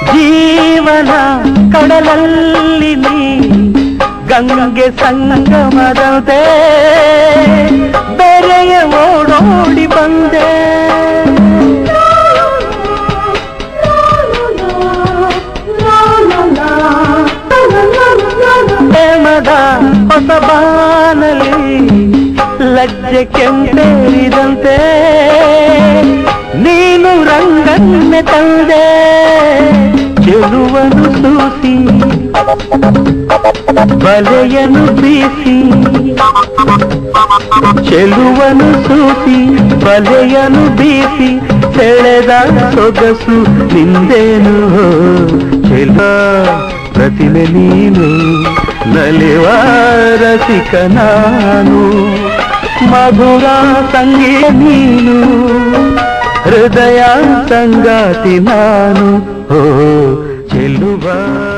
ಜೀವನ ಕಡಲಲ್ಲಿ ನೀ ಗಂಗೆ ಸಂಗಮದಂತೆ ಬೆರೆಯ ಓಡೋಡಿ ಬಂದೆ ಪ್ರೇಮದ ಹೊಸ ಬಾನಲಿ ಲಜ್ಜೆ ಕೆಂಪೇರಿದಂತೆ ನೀನು ರಂಗನ್ನೆ ತಂದೆ ಚೆಲುವನು ಸೂಸಿ ಬಲೆಯನು ಬೀಸಿ ಚೆಲುವನು ಸೂಸಿ ಬಲೆಯನು ಬೀಸಿ ಸೆಳೆದ ಸೊಗಸು ನಿಂದೇನು ಚೆಲ ಪ್ರತಿಮೆ ನೀನು ನಲಿವ ರಸಿಕ ನಾನು ಮಧುರ ಸಂಗೀತ ನೀನು ಹೃದಯ ಸಂಗಾತಿ ನಾನು ಓ ಚೆಲ್ಲುವ